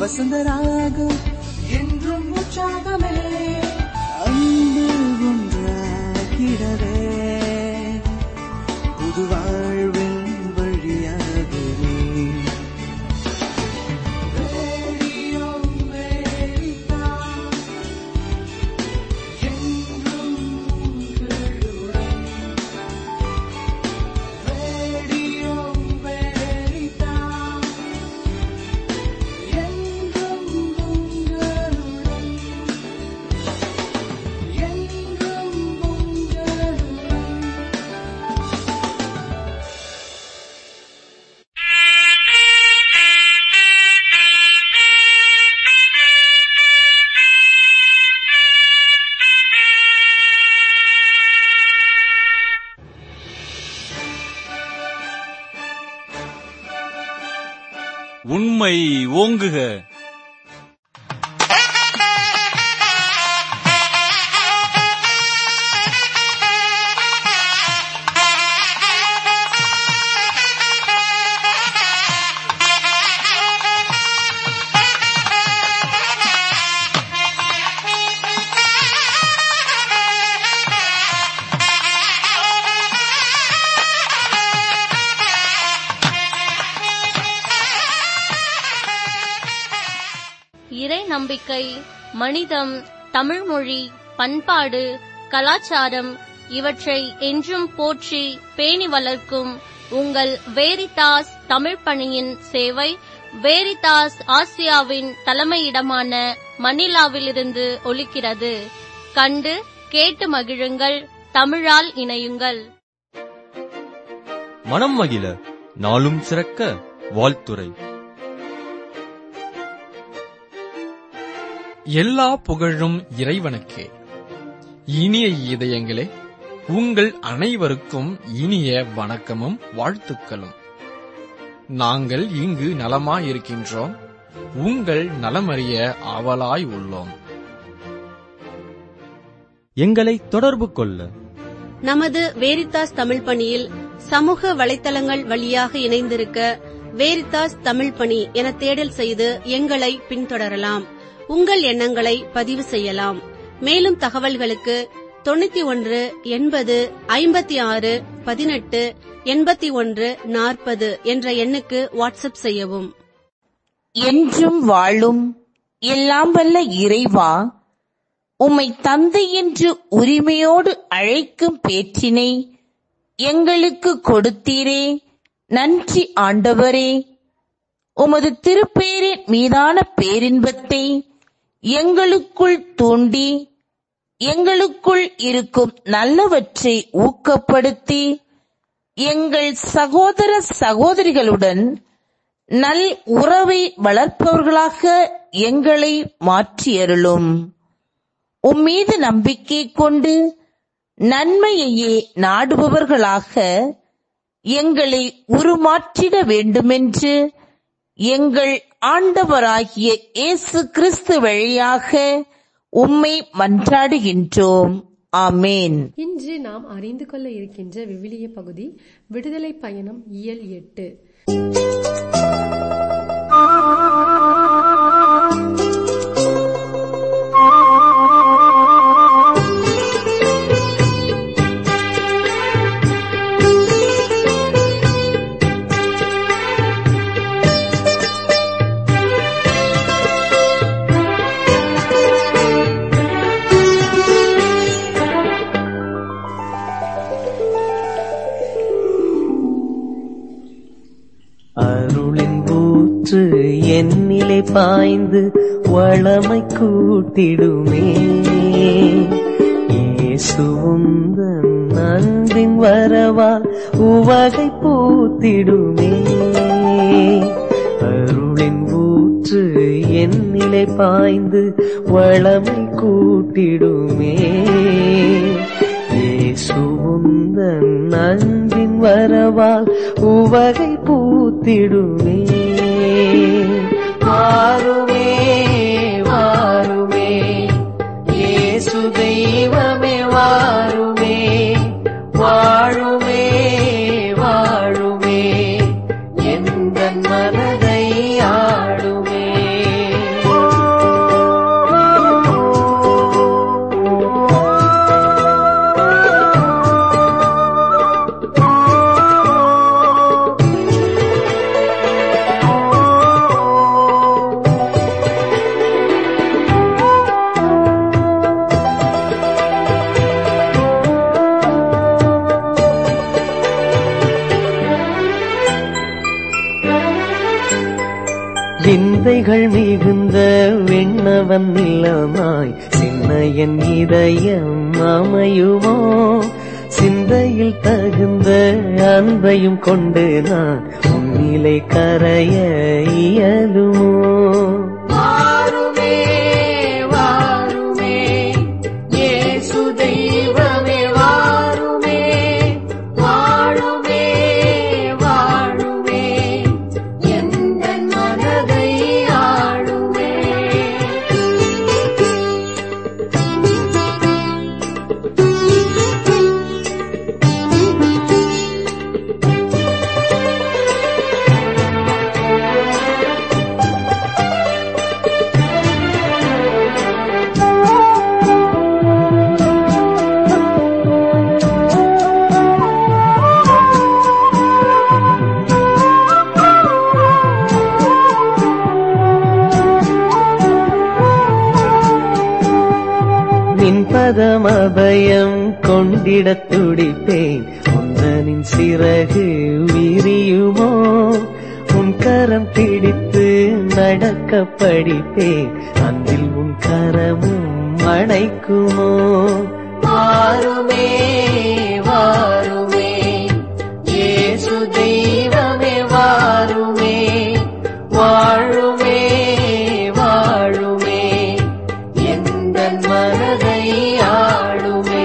வசந்தராகம் என்றும் உற்சாகமே அன்பு ஒன்றாகிடவே புது வாழ்வின் வழியாகவே ரேடியோ அமெரிக்கா, என்றும் உங்களுடன். ரேடியோ அமெரிக்கா, என்றும் உங்களுடன். என்றும் உங்களுடன். உண்மை ஓங்குக இறை நம்பிக்கை மனிதம் தமிழ்மொழி பண்பாடு கலாச்சாரம் இவற்றை என்றும் போற்றி பேணி வளர்க்கும் உங்கள் வேரிதாஸ் தமிழ் பணியின் சேவை வேரிதாஸ் ஆசியாவின் தலைமையிடமான மணிலாவிலிருந்து ஒலிக்கிறது கண்டு கேட்டு மகிழுங்கள் தமிழால் இணையுங்கள் மனம் மகிழ நாளும் சிறக்க வாழ்த்துரை எல்லா புகழும் இறைவனுக்கே இனிய இதயங்களே உங்கள் அனைவருக்கும் இனிய வணக்கமும் வாழ்த்துக்களும் நாங்கள் இங்கு நலமாயிருக்கின்றோம் உங்கள் நலமறிய ஆவலாய் உள்ளோம் எங்களை தொடர்பு கொள்ள நமது வேரித்தாஸ் தமிழ் பணியில் சமூக வலைத்தளங்கள் வழியாக இணைந்திருக்க வேரித்தாஸ் தமிழ் பணி என தேடல் செய்து எங்களை பின்தொடரலாம் உங்கள் எண்ணங்களை பதிவு செய்யலாம் மேலும் தகவல்களுக்கு தொண்ணூத்தி ஒன்று எண்பது ஐம்பத்தி ஆறு பதினெட்டு எண்பத்தி ஒன்று நாற்பது என்ற எண்ணுக்கு வாட்ஸ்அப் செய்யவும் என்றும் வாழும் எல்லாம் வல்ல இறைவா உம்மை தந்தை என்று உரிமையோடு அழைக்கும் பேற்றினை எங்களுக்கு கொடுத்தீரே நன்றி ஆண்டவரே உமது திருப்பேரின் மீதான பேரின்பத்தை எங்களுக்குள் தூண்டி எங்களுக்குள் இருக்கும் நல்லவற்றை ஊக்கப்படுத்தி எங்கள் சகோதர சகோதரிகளுடன் நல் உறவை வளர்ப்பவர்களாக எங்களை மாற்றியருளும் உம்மீது நம்பிக்கை கொண்டு நன்மையையே நாடுபவர்களாக எங்களை உருமாற்றிட வேண்டுமென்று எங்கள் ஆண்டவராகிய இயேசு கிறிஸ்து வழியாக உம்மை மன்றாடுகின்றோம் ஆமேன் இன்று நாம் அறிந்து கொள்ள இருக்கின்ற விவிலிய பகுதி விடுதலை பயணம் இயல் எட்டு அருளின் ஊற்று என்னிலே பாய்ந்து வளமை கூட்டிடுமே இயேசுவுந்தன் அன்பின் வரவால் உவகை பூத்திடுமே அருளின் ஊற்று என்னிலே பாய்ந்து வளமை கூட்டிடுமே இயேசுவுந்தன் அன்பின் வரவால் உவகை பூத்திடுமே வாருமே வாருமே இயேசு தெய்வமே வாருமே வாழுமே வாழுமே எந்த மனதை ஆளுமே விந்தைகள் மிகுந்த விண்ணவன் நிலமாய் சின்ன என் இதயம் அமையுமோ சிந்தையில் தகுந்த அன்பையும் கொண்டு நான் உன்னிலை கரைய இயலுமோ வாருமே வாருமே இயேசு தெய்வமே வாருமே வாழுமே வாழுமே எந்த மனதை ஆளுமே நின்பதம் அபயம் கொண்டிடத் துடிப்பேன் உந்தனின் சிறகு விரியுமோ உன் கரம் பிடித்து நடக்க படிப்பேன் அன்பில் உன் கரமும் அணைக்குமோ வாருமே வாருமே இயேசு தெய்வமே வாருமே வாழுமே வாழுமே எந்த மனதை ஆளுமே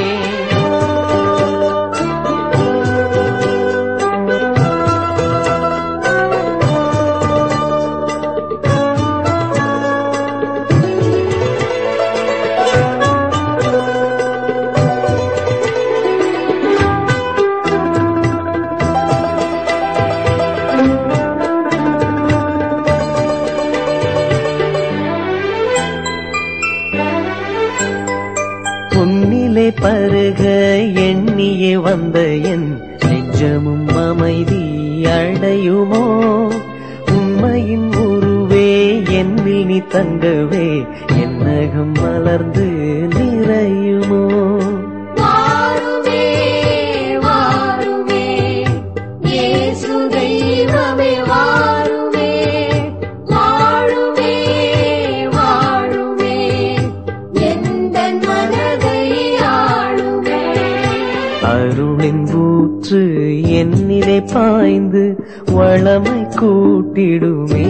உன்னிலே பருக எண்ணியே வந்த என் நெஞ்சமும் அமைதி அடையுமோ உண்மையின் உருவே என்னில் நீ தங்கவே என்னகம் மலர்ந்து நிறையுமோ வாருமே வாருமே இயேசு தெய்வமே வாருமே வாழுமே வாழுமே எந்த மனதை ஆளுமே அருளின் ஊற்று என்னிலே பாய்ந்து வளமை கூட்டிடுமே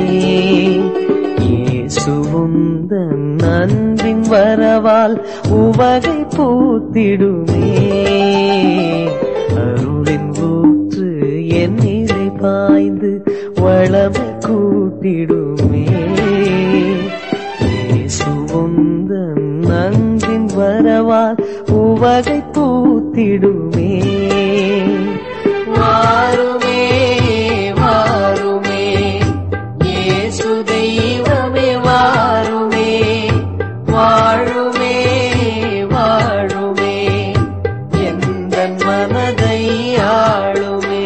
இயேசுவுந்தன் அன்பின் வரவால் உவகை பூத்திடுமே அருளின் ஊற்று என்னிலே பாய்ந்து வளமை கூட்டிடுமே இயேசுவுந்தன் அன்பின் வரவால் உவகை பூத்திடுமே வாருமே வாருமே இயேசு தெய்வமே வாருமே வாழுமே வாழுமே எந்த மனதை ஆளுமே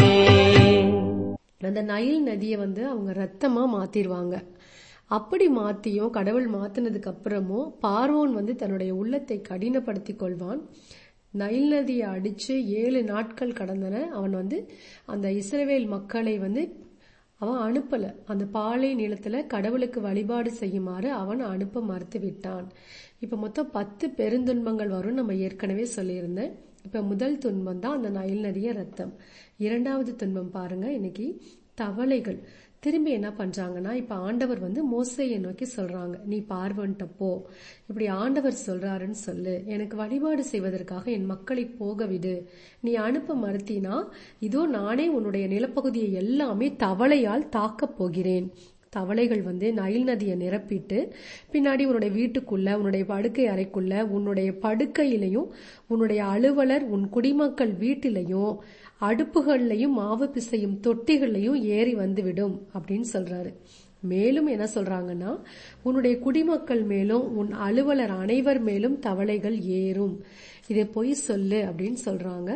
அந்த நைல் நதியை வந்து அவங்க ரத்தமா மாத்திருவாங்க அப்படி மாத்தியும் கடவுள் மாத்தினதுக்கு அப்புறமும் பார்வோன் வந்து தன்னுடைய உள்ளத்தை கடினப்படுத்திக் கொள்வான் நைல் நதியை அடிச்சு ஏழு நாட்கள் கடந்தன அவன் வந்து அந்த இஸ்ரவேல் மக்களை வந்து அவன் அனுப்பல அந்த பாலை நிலத்துல கடவுளுக்கு வழிபாடு செய்யுமாறு அவன் அனுப்ப மறுத்து விட்டான் இப்ப மொத்தம் பத்து பெருந்துன்பங்கள் வரும் நம்ம ஏற்கனவே சொல்லியிருந்தேன் இப்ப முதல் துன்பம் தான் அந்த நைல் நதிய ரத்தம் இரண்டாவது துன்பம் பாருங்க இன்னைக்கு தவளைகள் திரும்பி என்ன பண்றாங்கன்னா இப்ப ஆண்டவர் வந்து மோசையை நோக்கி சொல்றாங்க நீ பார்வன்ட்ட போ இப்படி ஆண்டவர் சொல்றாருன்னு சொல்லு எனக்கு வழிபாடு செய்வதற்காக என் மக்களை போக விடு நீ அனுப்ப மறுத்தினா இதோ நானே உன்னுடைய நிலப்பகுதியை எல்லாமே தவளையால் தாக்கப் போகிறேன் தவளைகள் வந்து நைல் நதியை நிரப்பிட்டு பின்னாடி உன்னுடைய வீட்டுக்குள்ள உன்னுடைய படுக்கை அறைக்குள்ள உன்னுடைய படுக்கையிலையும் உன்னுடைய அலுவலர் உன் குடிமக்கள் வீட்டிலையும் அடுப்புகள்லையும் மாவு பிசையும் தொட்டிகள்லையும் ஏறி வந்துவிடும் அப்படின்னு சொல்றாரு மேலும் என்ன சொல்றாங்கன்னா உன்னுடைய குடிமக்கள் மேலும் உன் அலுவலர் அனைவர் மேலும் தவளைகள் ஏறும் இதை பொய் சொல்லு அப்படின்னு சொல்றாங்க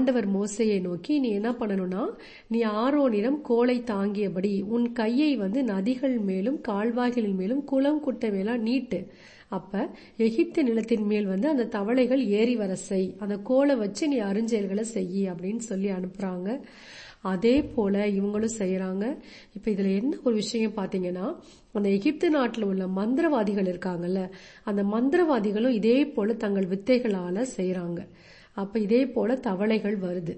ஆண்டவர் மோசையை நோக்கி நீ என்ன பண்ணணும்னா நீ ஆரோனிடம் கோலை தாங்கியபடி உன் கையை வந்து நதிகள் மேலும் கால்வாய்களின் மேலும் குளம் குட்டை மேலாம் நீட்டு அப்ப எகிப்து நிலத்தின் மேல் வந்து அந்த தவளைகள் ஏறி வர செய் அந்த கோலை வச்சு நீ அருஞ்செயல்களை செய்யி அப்படின்னு சொல்லி அனுப்புறாங்க அதே போல இவங்களும் செய்யறாங்க இப்ப இதுல என்ன ஒரு விஷயம் பாத்தீங்கன்னா அந்த எகிப்து நாட்டுல உள்ள மந்திரவாதிகள் இருக்காங்கல்ல அந்த மந்திரவாதிகளும் இதே போல தங்கள் வித்தைகளால செய்யறாங்க அப்ப இதே போல தவளைகள் வருது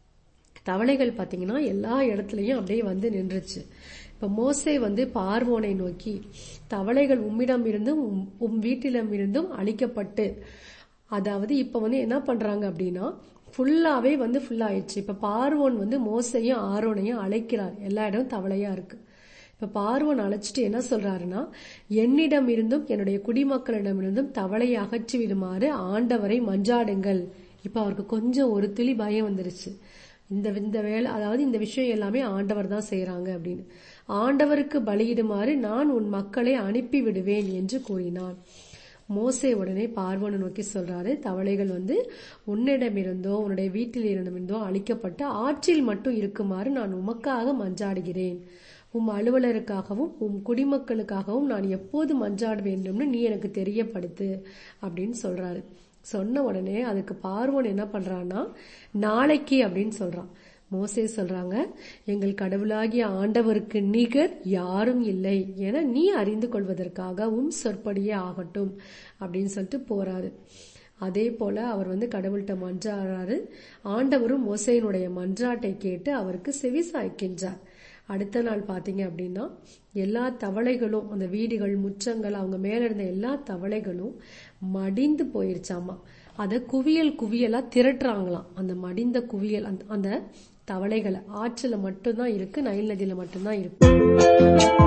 தவளைகள் பாத்தீங்கன்னா எல்லா இடத்துலயும் அப்படியே வந்து நின்றுச்சு இப்ப மோசே வந்து பார்வோனை நோக்கி தவளைகள் உம்மிடம் இருந்தும் உம்- உம் வீட்டிடம் இருந்தும் அழிக்கப்பட்டு அதாவது இப்ப வந்து என்ன பண்றாங்க அப்படின்னா ஃபுல்லாவே வந்து ஃபுல் ஆயிடுச்சு இப்ப பார்வோன் வந்து மோசையும் ஆரோனையும் அழைக்கிறார் எல்லா இடம் தவளையா இருக்கு இப்ப பார்வோன் அழைச்சிட்டு என்ன சொல்றாருன்னா என்னிடம் இருந்தும் என்னுடைய குடிமக்களிடமிருந்தும் தவளையை அகற்றி விடுமாறு ஆண்டவரை மஞ்சாடுங்கள் இப்ப அவருக்கு கொஞ்சம் ஒரு துளி பயம் வந்துருச்சு இந்த இந்த வேலை அதாவது இந்த விஷயம் எல்லாமே ஆண்டவர் தான் செய்யறாங்க அப்படின்னு ஆண்டவருக்கு பலியிடுமாறு நான் உன் மக்களை அனுப்பி விடுவேன் என்று கூறினான் மோசே உடனே பார்வோனை நோக்கி சொல்றாரு தவளைகள் வந்து உன்னிடமிருந்தோ உன்னுடைய வீட்டில் இருந்தோ அழிக்கப்பட்டு ஆற்றில் மட்டும் இருக்குமாறு நான் உமக்காக மஞ்சாடுகிறேன் உம் அலுவலருக்காகவும் உம் குடிமக்களுக்காகவும் நான் எப்போது மஞ்சாட வேண்டும்னு நீ எனக்கு தெரியப்படுத்து அப்படின்னு சொல்றாரு சொன்ன உடனே அதுக்கு பார்வோன் என்ன பண்றான்னா நாளைக்கு அப்படின்னு சொல்றான் மோசே சொல்றாங்க எங்கள் கடவுளாகிய ஆண்டவருக்கு நிகர் யாரும் இல்லை என நீ அறிந்து கொள்வதற்காக உம் சொற்படியே ஆகட்டும் அப்படின்னு சொல்லிட்டு போறாரு அதே போல அவர் வந்து கடவுள்கிட்ட மன்றாடுறாரு ஆண்டவரும் மோசையினுடைய மன்றாட்டை கேட்டு அவருக்கு செவி சாய்க்கின்றார் அடுத்த நாள் பாத்தீங்க அப்படின்னா எல்லா தவளைகளும் அந்த வீடுகள் முற்றங்கள் அவங்க மேல இருந்த எல்லா தவளைகளும் மடிந்து போயிருச்சாமா அத குவியல் குவியலா திரட்டுறாங்களாம் அந்த மடிந்த குவியல் அந்த- அந்த தவளைகளை ஆற்றுல மட்டும்தான் இருக்கு நைல் நதியில மட்டும்தான் இருக்கு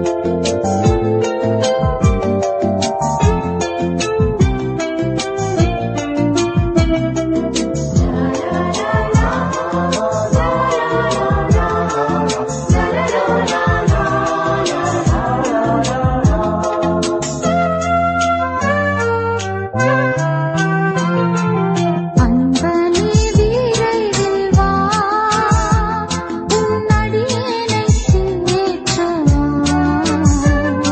அன்பனே விரைவில் வா உன் அடியேனை தேற்றவா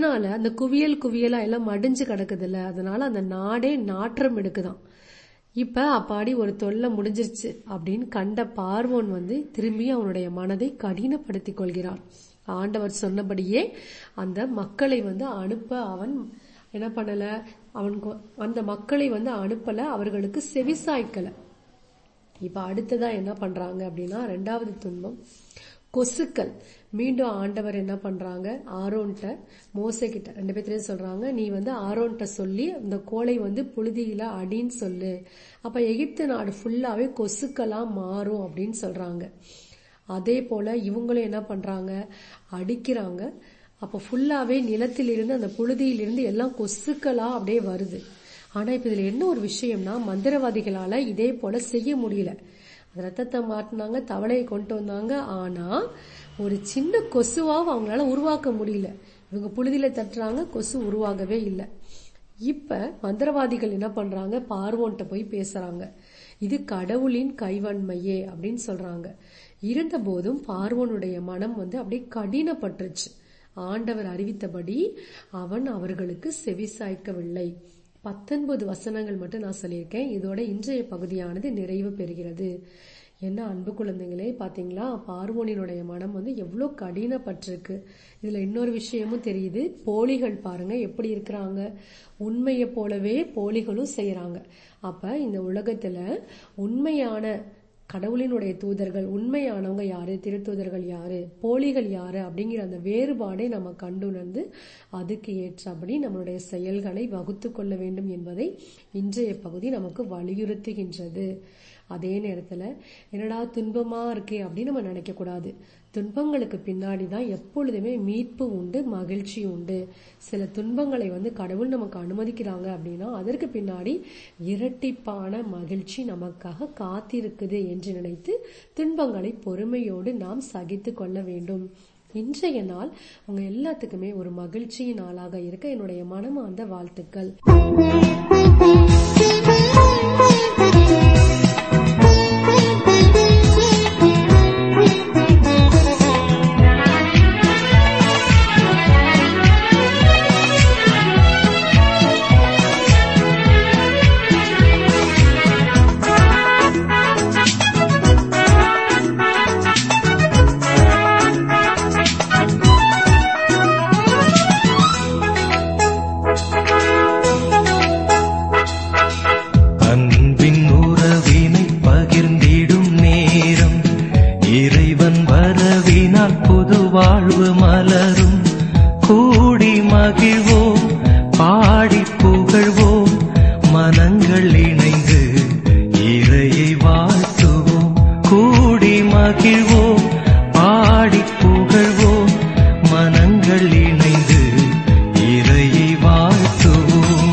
அதனால அந்த குவியல் குவியலா எல்லாம் மடிஞ்சு கிடக்குதுல்ல அதனால அந்த நாடே நாற்றம் எடுக்குதாம் இப்ப அப்பாடி ஒரு தொல்லை முடிஞ்சிருச்சு அப்படின்னு கண்ட பார்வோன் வந்து திரும்பி அவனுடைய மனதை கடினப்படுத்திக் கொள்கிறான் ஆண்டவர் சொன்னபடியே அந்த மக்களை வந்து அனுப்ப அவன் என்ன பண்ணல அவன் கொ- அந்த மக்களை வந்து அனுப்பல அவர்களுக்கு செவிசாய்க்கல இப்ப அடுத்ததா என்ன பண்றாங்க அப்படின்னா ரெண்டாவது துன்பம் கொசுக்கள் மீண்டும் ஆண்டவர் என்ன பண்றாங்க ஆரோன்ட்ட மோசே கிட்ட ரெண்டு பேர்த்தையும் சொல்றாங்க நீ வந்து ஆரோன்ட்ட சொல்லி அந்த கோலை வந்து புழுதியில அடின்னு சொல்லு அப்ப எகிப்து நாடு ஃபுல்லாவே கொசுக்களா மாறும் அப்படின்னு சொல்றாங்க அதே போல இவங்களும் என்ன பண்றாங்க அடிக்கிறாங்க அப்ப ஃபுல்லாவே நிலத்திலிருந்து அந்த புழுதியிலிருந்து எல்லாம் கொசுக்களா அப்படியே வருது ஆனா இப்ப இதுல என்ன ஒரு விஷயம்னா மந்திரவாதிகளால இதே போல செய்ய முடியல அந்த ரத்தத்தை மாட்டினாங்க தவளையை கொண்டு வந்தாங்க ஆனா ஒரு சின்ன கொசுவாவும் அவங்களால உருவாக்க முடியல இவங்க புழுதியில தட்டுறாங்க கொசு உருவாகவே இல்லை இப்ப மந்திரவாதிகள் என்ன பண்றாங்க பார்வோன்ட்ட போய் பேசுறாங்க இது கடவுளின் கைவன்மையே அப்படின்னு சொல்றாங்க இருந்த போதும் பார்வோனுடைய மனம் வந்து அப்படியே கடினப்பட்டுருச்சு ஆண்டவர் அறிவித்தபடி அவன் அவர்களுக்கு செவிசாய்க்கவில்லை பத்தொன்பது வசனங்கள் மட்டும் நான் சொல்லியிருக்கேன் இதோட இன்றைய பகுதியானது நிறைவு பெறுகிறது என்ன அன்பு குழந்தைங்களே பாத்தீங்களா பார்வோனினுடைய மனம் வந்து எவ்வளோ கடினப்பட்டிருக்கு இதுல இன்னொரு விஷயமும் தெரியுது போலிகள் பாருங்க எப்படி இருக்கிறாங்க உண்மையை போலவே போலிகளும் செய்யறாங்க அப்ப இந்த உலகத்துல உண்மையான கடவுளினுடைய தூதர்கள் உண்மையானவங்க யாரு திருத்தூதர்கள் யாரு போலிகள் யாரு அப்படிங்கிற அந்த வேறுபாடை நம்ம கண்டுணர்ந்து அதுக்கு ஏற்றபடி நம்மளுடைய செயல்களை வகுத்து கொள்ள வேண்டும் என்பதை இன்றைய பகுதி நமக்கு வலியுறுத்துகின்றது அதே நேரத்துல என்னடா துன்பமா இருக்கே அப்படின்னு நம்ம நினைக்க கூடாது துன்பங்களுக்கு பின்னாடி தான் எப்பொழுதுமே மீட்பு உண்டு மகிழ்ச்சி உண்டு சில துன்பங்களை வந்து கடவுள் நமக்கு அனுமதிக்கிறாங்க அப்படின்னா அதற்கு பின்னாடி இரட்டிப்பான மகிழ்ச்சி நமக்காக காத்திருக்குது என்று நினைத்து துன்பங்களை பொறுமையோடு நாம் சகித்து கொள்ள வேண்டும் இன்றைய நாள் உங்க எல்லாத்துக்குமே ஒரு மகிழ்ச்சியின் நாளாக இருக்க என்னுடைய மனமார்ந்த வாழ்த்துக்கள் அன்பின் உறவினை பகிர்ந்திடும் நேரம் இறைவன் வரவினால் புது வாழ்வு மலரும் கூடி மகிழ்வோம் பாடி புகழ்வோம் மனங்கள் இணைந்து இறையை வாழ்த்துவோம் கூடி மகிழ்வோம் பாடி புகழ்வோம் மனங்கள் இணைந்து இறையை வாழ்த்துவோம்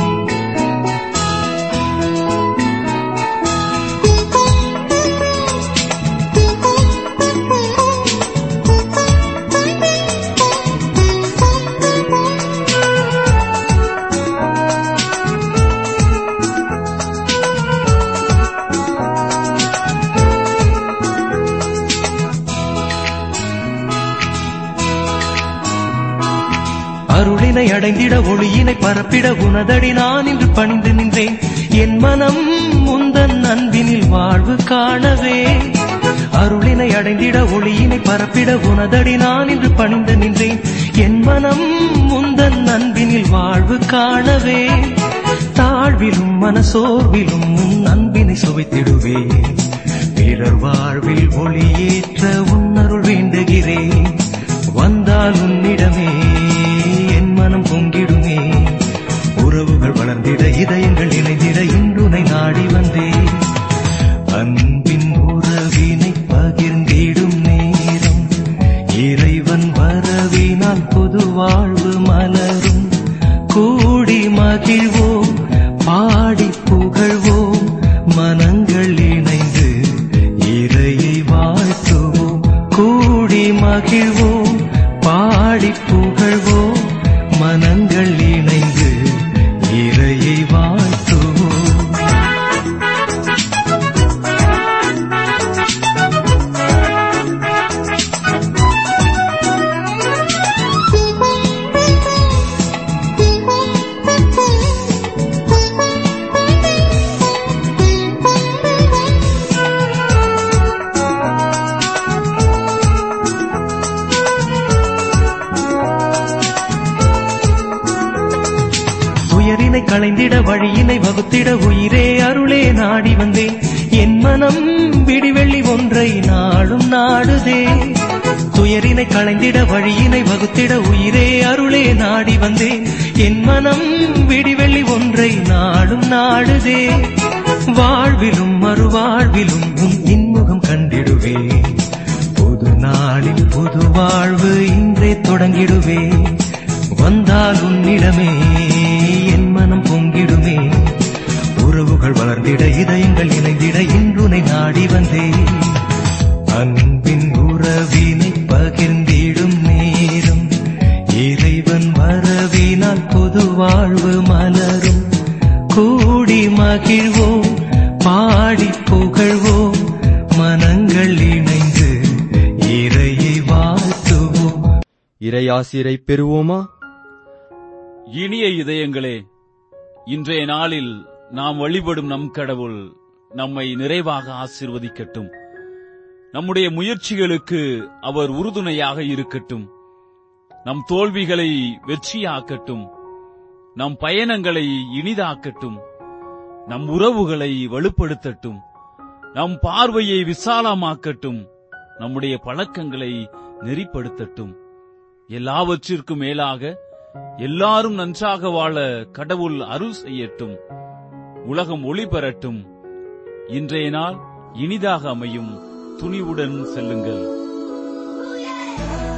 அருளினை அடைந்திட ஒளியினை பரப்பிட உனதடி நான் இன்று பணிந்து நின்றேன் என் மனம் முந்தன் அன்பினில் வாழ்வு காணவே அருளினை அடைந்திட ஒளியினை பரப்பிட உனதடி நான் இன்று பணிந்து நின்றேன் என் மனம் முந்தன் அன்பினில் வாழ்வு காணவே தாழ்விலும் மனசோர்விலும் உன் அன்பினை சுவைத்திடுவேன் பிறர் வாழ்வில் ஒளியேற்ற உன்னருள் வேண்டுகிறேன் வந்தால் உன்னிடமே என் மனம் பொங்கிடுமே உறவுகள் வளர்ந்திட இதயங்கள் இணைந்திட இன்றுனை நாடி வந்தேன் அன்பின் உறவினை பகிர்ந்திடும் நேரம் இறைவன் வரவினால் புது வாழ்வு மலரும் கூடி மகிழ்வோம் பாடி புகழ்வோம் மனங்கள் இணைந்து இறையை வாழ்த்துவோம் கூடி மகிழ்வோம் பாடி புகழ்வோம் மனங்கள் இணைந்து இறையை வாழ்த்துவோம் Thank you. களைந்திட வழியினை வகுத்திட உயிரே அருளே நாடி வந்தேன் என் மனம் விடிவெள்ளி ஒன்றை நாளும் நாடுதே துயரினை களைந்திட வழியினை வகுத்திட உயிரே அருளே நாடி வந்தேன் என் மனம் விடிவெள்ளி ஒன்றை நாளும் நாடுதே வாழ்விலும் மறுவாழ்விலும் உன் இன்முகம் கண்டிடுவேன் புது நாளில் புது வாழ்வு இன்றே தொடங்கிடுவே வந்தால் உன்னிடமே என் மனம் பொங்கிடுமே உறவுகள் வளர்ந்திட இதயங்கள் இணைந்திட இன்றுனை நாடி வந்தேன் அன்பின் உறவினை பகிர்ந்திடும் நேரம் இறைவன் வரவினால் பொது வாழ்வு மலரும் கூடி மகிழ்வோம் பாடி புகழ்வோம் மனங்கள் இணைந்து இறையை வாழ்த்துவோம் இறையாசிரை பெறுவோமா இனிய இதயங்களே இன்றைய நாளில் நாம் வழிபடும் நம் கடவுள் நம்மை நிறைவாக ஆசீர்வதிக்கட்டும் நம்முடைய முயற்சிகளுக்கு அவர் உறுதுணையாக இருக்கட்டும் நம் தோல்விகளை வெற்றியாக்கட்டும் நம் பயணங்களை இனிதாக்கட்டும் நம் உறவுகளை வலுப்படுத்தட்டும் நம் பார்வையை விசாலமாக்கட்டும் நம்முடைய பழக்கங்களை நெறிப்படுத்தட்டும் எல்லாவற்றிற்கும் மேலாக எல்லாரும் நன்றாக வாழ கடவுள் அருள் செய்யட்டும் உலகம் ஒளி பெறட்டும் இன்றைய நாள் இனிதாக அமையும் துணிவுடன் செல்லுங்கள்